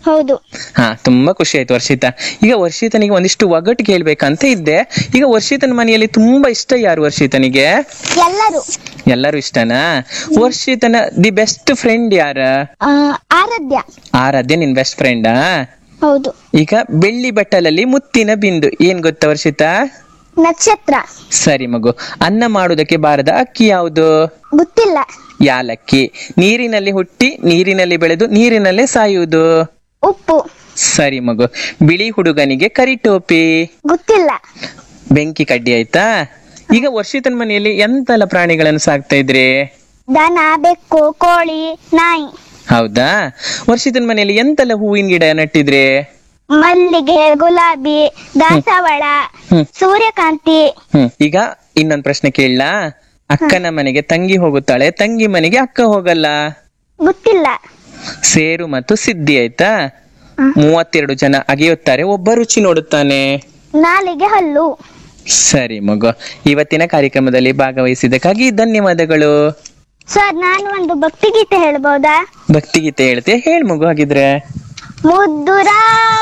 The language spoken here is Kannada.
ಹೌದು ಹಾ ತುಂಬಾ ಖುಷಿ ಆಯ್ತು ವರ್ಷಿತ ಈಗ ವರ್ಷಿತನಿಗೆ ಒಂದಿಷ್ಟು ಒಗಟು ಕೇಳ್ಬೇಕಂತ ಇದ್ದೆ ಈಗ ವರ್ಷಿತನ ಮನೆಯಲ್ಲಿ ತುಂಬಾ ಇಷ್ಟ ಯಾರು ವರ್ಷಿತನಿಗೆ ಎಲ್ಲರೂ ಎಲ್ಲರೂ ಇಷ್ಟನಾ ವರ್ಷಿತನ ದಿ ಬೆಸ್ಟ್ ಫ್ರೆಂಡ್ ಯಾರ ಆ, ಆರಾಧ್ಯ ಆರಾಧ್ಯ ನಿನ್ ಬೆಸ್ಟ್ ಫ್ರೆಂಡಾ ಹೌದು ಈಗ ಬೆಳ್ಳಿ ಬಟ್ಟಲಲ್ಲಿ ಮುತ್ತಿನ ಬಿಂದು ಏನ್ ಗೊತ್ತಾ ವರ್ಷಿತ ನಕ್ಷತ್ರ ಸರಿ ಮಗು ಅನ್ನ ಮಾಡುವುದಕ್ಕೆ ಬಾರದ ಅಕ್ಕಿ ಯಾವುದು ಗೊತ್ತಿಲ್ಲ ಯಾಲಕ್ಕಿ ನೀರಿನಲ್ಲಿ ಹುಟ್ಟಿ ನೀರಿನಲ್ಲಿ ಬೆಳೆದು ನೀರಿನಲ್ಲೇ ಸಾಯುವುದು ಉಪ್ಪು ಸರಿ ಮಗು ಬಿಳಿ ಹುಡುಗನಿಗೆ ಕರಿ ಟೋಪಿ ಗೊತ್ತಿಲ್ಲ ಬೆಂಕಿ ಕಡ್ಡಿ ಆಯ್ತಾ ಈಗ ವರ್ಷಿತನ ಮನೆಯಲ್ಲಿ ಎಂತೆಲ್ಲ ಪ್ರಾಣಿಗಳನ್ನು ಸಾಕ್ತಾ ಇದ್ರಿ ದನ ಬೆಕ್ಕು ಕೋಳಿ ನಾಯಿ ಹೌದಾ ವರ್ಷಿತನ ಮನೆಯಲ್ಲಿ ಎಂತೆಲ್ಲ ಹೂವಿನ ಗಿಡ ನೆಟ್ಟಿದ್ರಿ ಮಲ್ಲಿಗೆ ಗುಲಾಬಿ ದಾಸವಾಳ ಹ್ಮ್. ಸೂರ್ಯಕಾಂತಿ ಹ್ಮ್ ಈಗ ಇನ್ನೊಂದ್ ಪ್ರಶ್ನೆ ಕೇಳಲಾ ಅಕ್ಕನ ಮನೆಗೆ ತಂಗಿ ಹೋಗುತ್ತಾಳೆ ತಂಗಿ ಮನೆಗೆ ಅಕ್ಕ ಹೋಗಲ್ಲ ಗೊತ್ತಿಲ್ಲ ಸೇರು ಮತ್ತು ಸಿದ್ಧಿ ಆಯ್ತಾ ಮೂವತ್ತೆರಡು ಜನ ಅಗೆಯುತ್ತಾರೆ ಒಬ್ಬ ರುಚಿ ನೋಡುತ್ತಾನೆ ನಾಲಿಗೆ ಹಲ್ಲು ಸರಿ ಮಗು ಇವತ್ತಿನ ಕಾರ್ಯಕ್ರಮದಲ್ಲಿ ಭಾಗವಹಿಸಿದ್ದಕ್ಕಾಗಿ ಧನ್ಯವಾದಗಳು ಸರ್ ನಾನು ಒಂದು ಭಕ್ತಿಗೀತೆ ಹೇಳ್ಬೋದಾ ಭಕ್ತಿಗೀತೆ ಹೇಳ್ತೆ ಹೇಳ್ ಮಗು ಹಾಗಿದ್ರೆ ಮುದ್ದುರಾ